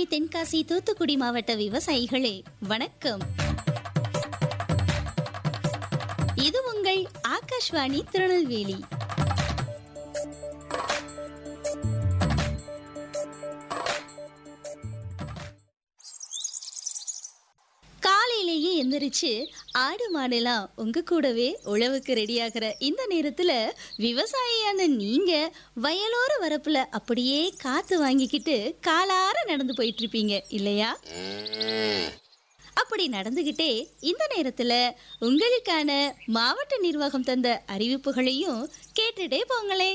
சிவகங்கை தென்காசி தூத்துக்குடி மாவட்ட விவசாயிகளே வணக்கம் இது உங்கள் ஆகாஷ்வாணி திருநெல்வேலி காலையிலேயே எந்திரிச்சு ஆடு மாடெல்லாம் உங்க கூடவே உழவுக்கு ரெடியாகிற இந்த நேரத்துல விவசாயியான நீங்க வயலோர வரப்புல அப்படியே காத்து வாங்கிக்கிட்டு காலார நடந்து போயிட்டு இருப்பீங்க இல்லையா அப்படி நடந்துகிட்டே இந்த நேரத்துல உங்களுக்கான மாவட்ட நிர்வாகம் தந்த அறிவிப்புகளையும் கேட்டுட்டே போங்களே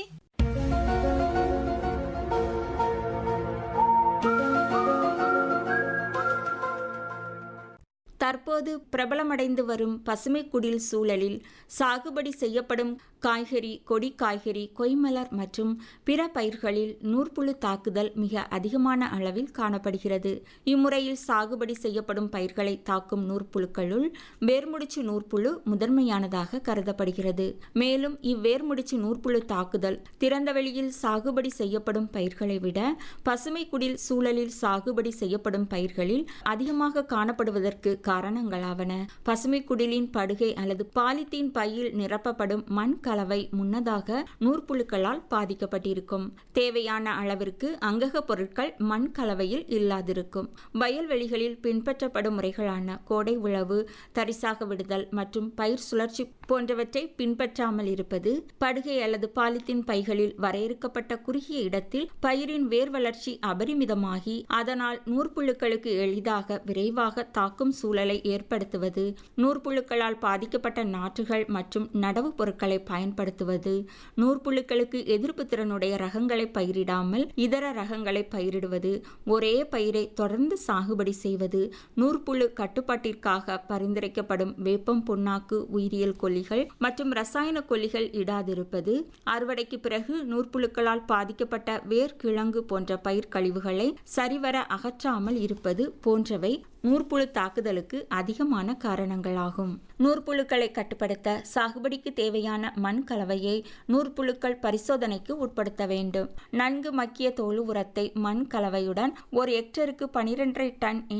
தற்போது பிரபலமடைந்து வரும் பசுமை குடில் சூழலில் சாகுபடி செய்யப்படும் காய்கறி கொடி காய்கறி கொய்மலர் மற்றும் பிற பயிர்களில் நூற்புழு தாக்குதல் மிக அதிகமான அளவில் காணப்படுகிறது இம்முறையில் சாகுபடி செய்யப்படும் பயிர்களை தாக்கும் நூற்புழுக்களுள் வேர்முடிச்சு நூற்புழு முதன்மையானதாக கருதப்படுகிறது மேலும் இவ்வேர்முடிச்சு நூற்புழு தாக்குதல் திறந்த வெளியில் சாகுபடி செய்யப்படும் பயிர்களை விட பசுமை குடில் சூழலில் சாகுபடி செய்யப்படும் பயிர்களில் அதிகமாக காணப்படுவதற்கு காரணங்களாவன பசுமை குடிலின் படுகை அல்லது பாலித்தீன் பையில் நிரப்பப்படும் மண் கலவை முன்னதாக நூற்புழுக்களால் பாதிக்கப்பட்டிருக்கும் தேவையான அளவிற்கு அங்கக பொருட்கள் மண் கலவையில் இல்லாதிருக்கும் வயல்வெளிகளில் பின்பற்றப்படும் முறைகளான கோடை உழவு தரிசாக விடுதல் மற்றும் பயிர் சுழற்சி போன்றவற்றை பின்பற்றாமல் இருப்பது படுகை அல்லது பாலித்தீன் பைகளில் வரையறுக்கப்பட்ட குறுகிய இடத்தில் பயிரின் வேர் வளர்ச்சி அபரிமிதமாகி அதனால் நூற்புழுக்களுக்கு எளிதாக விரைவாக தாக்கும் சூழலை ஏற்படுத்துவது நூற்புழுக்களால் பாதிக்கப்பட்ட நாற்றுகள் மற்றும் நடவு பொருட்களை பயன்படுத்துவது நூற்புழுக்களுக்கு எதிர்ப்பு திறனுடைய ரகங்களை பயிரிடாமல் இதர ரகங்களை பயிரிடுவது ஒரே பயிரை தொடர்ந்து சாகுபடி செய்வது நூற்புழு கட்டுப்பாட்டிற்காக பரிந்துரைக்கப்படும் வேப்பம் புண்ணாக்கு உயிரியல் கொல்லிகள் மற்றும் ரசாயன கொல்லிகள் இடாதிருப்பது அறுவடைக்கு பிறகு நூற்புழுக்களால் பாதிக்கப்பட்ட வேர்க்கிழங்கு போன்ற பயிர் கழிவுகளை சரிவர அகற்றாமல் இருப்பது போன்றவை நூற்புழு தாக்குதலுக்கு அதிகமான காரணங்களாகும் நூற்புழுக்களை கட்டுப்படுத்த சாகுபடிக்கு தேவையான மண் கலவையை நூற்புழுக்கள் பரிசோதனைக்கு உட்படுத்த வேண்டும் நன்கு மக்கிய தோல் உரத்தை மண் கலவையுடன் ஒரு ஹெக்டருக்கு பனிரெண்டரை டன்